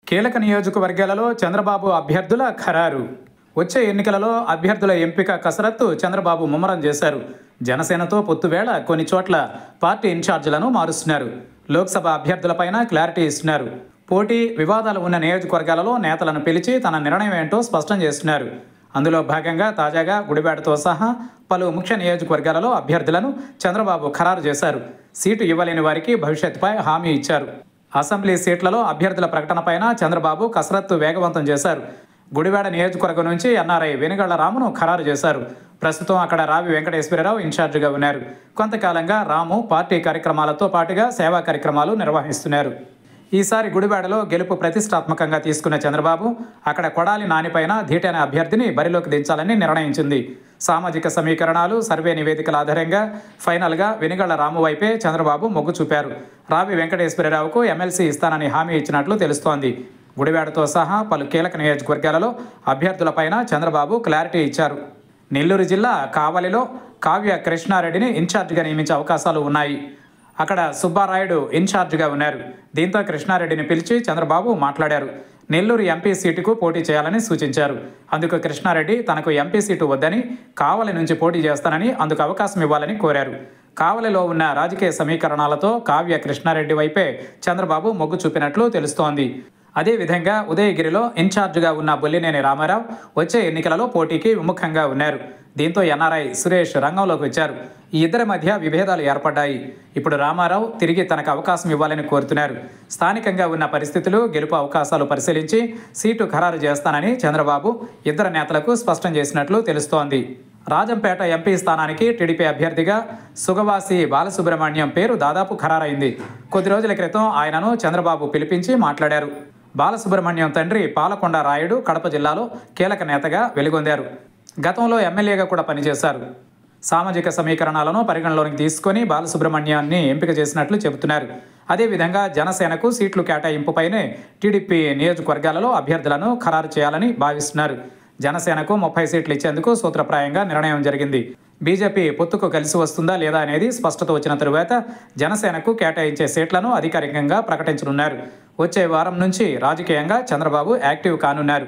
కీలక నియోజకవర్గాలలో చంద్రబాబు అభ్యర్థుల ఖరారు వచ్చే ఎన్నికలలో అభ్యర్థుల ఎంపిక కసరత్తు చంద్రబాబు ముమ్మరం చేశారు జనసేనతో పొత్తు వేళ కొన్ని చోట్ల పార్టీ ఇన్ఛార్జీలను మారుస్తున్నారు లోక్సభ అభ్యర్థులపైన క్లారిటీ ఇస్తున్నారు పోటీ వివాదాలు ఉన్న నియోజకవర్గాలలో నేతలను పిలిచి తన నిర్ణయం ఏంటో స్పష్టం చేస్తున్నారు అందులో భాగంగా తాజాగా గుడివాడతో సహా పలు ముఖ్య నియోజకవర్గాలలో అభ్యర్థులను చంద్రబాబు ఖరారు చేశారు సీటు ఇవ్వలేని వారికి భవిష్యత్తుపై హామీ ఇచ్చారు అసెంబ్లీ సీట్లలో అభ్యర్థుల ప్రకటనపైన చంద్రబాబు కసరత్తు వేగవంతం చేశారు గుడివాడ నియోజకవర్గం నుంచి ఎన్ఆర్ఐ వెనుగళ్ల రామును ఖరారు చేశారు ప్రస్తుతం అక్కడ రావి వెంకటేశ్వరరావు ఇన్ఛార్జిగా ఉన్నారు కొంతకాలంగా రాము పార్టీ కార్యక్రమాలతో పాటుగా సేవా కార్యక్రమాలు నిర్వహిస్తున్నారు ఈసారి గుడివాడలో గెలుపు ప్రతిష్టాత్మకంగా తీసుకున్న చంద్రబాబు అక్కడ కొడాలి నానిపైన ధీటైన అభ్యర్థిని బరిలోకి దించాలని నిర్ణయించింది సామాజిక సమీకరణాలు సర్వే నివేదికల ఆధారంగా ఫైనల్గా వెనుగళ్ల రాము వైపే చంద్రబాబు మొగ్గు చూపారు రావి వెంకటేశ్వరరావుకు ఎమ్మెల్సీ ఇస్తానని హామీ ఇచ్చినట్లు తెలుస్తోంది గుడివాడతో సహా పలు కీలక నియోజకవర్గాలలో అభ్యర్థులపైన చంద్రబాబు క్లారిటీ ఇచ్చారు నెల్లూరు జిల్లా కావలిలో కావ్య కృష్ణారెడ్డిని ఇన్ఛార్జిగా నియమించే అవకాశాలు ఉన్నాయి అక్కడ సుబ్బారాయుడు ఇన్ఛార్జిగా ఉన్నారు దీంతో కృష్ణారెడ్డిని పిలిచి చంద్రబాబు మాట్లాడారు నెల్లూరు ఎంపీ సీటుకు పోటీ చేయాలని సూచించారు అందుకు కృష్ణారెడ్డి తనకు ఎంపీ సీటు వద్దని కావలి నుంచి పోటీ చేస్తానని అందుకు అవకాశం ఇవ్వాలని కోరారు కావలిలో ఉన్న రాజకీయ సమీకరణాలతో కావ్య కృష్ణారెడ్డి వైపే చంద్రబాబు మొగ్గు చూపినట్లు తెలుస్తోంది అదేవిధంగా ఉదయగిరిలో ఇన్ఛార్జిగా ఉన్న బొల్లినేని రామారావు వచ్చే ఎన్నికలలో పోటీకి విముఖంగా ఉన్నారు దీంతో ఎన్ఆర్ఐ సురేష్ రంగంలోకి వచ్చారు ఈ ఇద్దరి మధ్య విభేదాలు ఏర్పడ్డాయి ఇప్పుడు రామారావు తిరిగి తనకు అవకాశం ఇవ్వాలని కోరుతున్నారు స్థానికంగా ఉన్న పరిస్థితులు గెలుపు అవకాశాలు పరిశీలించి సీటు ఖరారు చేస్తానని చంద్రబాబు ఇద్దరు నేతలకు స్పష్టం చేసినట్లు తెలుస్తోంది రాజంపేట ఎంపీ స్థానానికి టీడీపీ అభ్యర్థిగా సుగవాసి బాలసుబ్రహ్మణ్యం పేరు దాదాపు ఖరారైంది కొద్ది రోజుల క్రితం ఆయనను చంద్రబాబు పిలిపించి మాట్లాడారు బాలసుబ్రహ్మణ్యం తండ్రి పాలకొండ రాయుడు కడప జిల్లాలో కీలక నేతగా వెలుగొందారు గతంలో ఎమ్మెల్యేగా కూడా పనిచేశారు సామాజిక సమీకరణాలను పరిగణలోకి తీసుకొని బాలసుబ్రహ్మణ్యాన్ని ఎంపిక చేసినట్లు చెబుతున్నారు అదేవిధంగా జనసేనకు సీట్లు కేటాయింపుపైనే టీడీపీ నియోజకవర్గాలలో అభ్యర్థులను ఖరారు చేయాలని భావిస్తున్నారు జనసేనకు ముప్పై సీట్లు ఇచ్చేందుకు సూత్రప్రాయంగా నిర్ణయం జరిగింది బీజేపీ పొత్తుకు కలిసి వస్తుందా లేదా అనేది స్పష్టత వచ్చిన తరువాత జనసేనకు కేటాయించే సీట్లను అధికారికంగా ప్రకటించనున్నారు వచ్చే వారం నుంచి రాజకీయంగా చంద్రబాబు యాక్టివ్ కానున్నారు